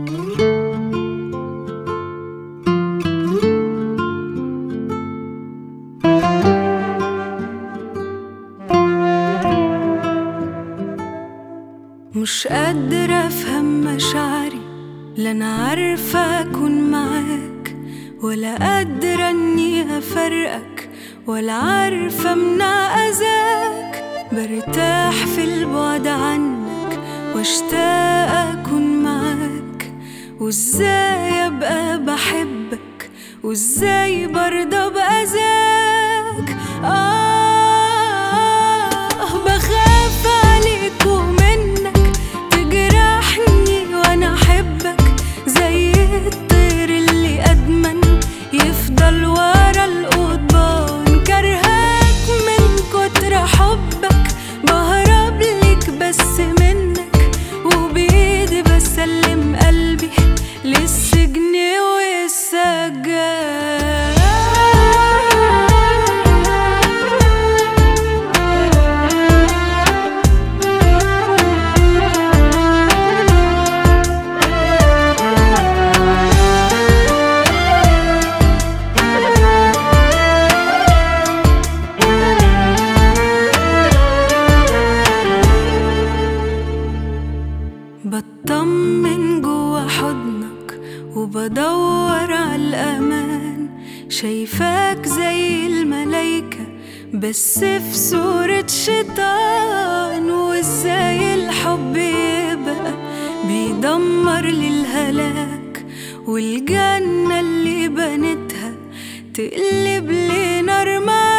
مش قادرة أفهم مشاعري لا أنا عارفة أكون معاك ولا قادرة إني أفرقك ولا عارفة أمنع أذاك برتاح في البعد عنك واشتاق أكون معاك وإزاي أبقى بحبك وإزاي برضى بأذاك آه بخاف عليك ومنك تجرحني وأنا أحبك زي الطير اللي أدمن يفضل ورا القضبان كرهاك من كتر حبك بهرب ليك بس منك وبإيدي بسلم قلبي للسجن والسجان بطمن جوا حضنك وبدور على الأمان شايفاك زي الملايكة بس في صورة شيطان وازاي الحب يبقى بيدمر للهلاك والجنة اللي بنتها تقلب لي نار معاك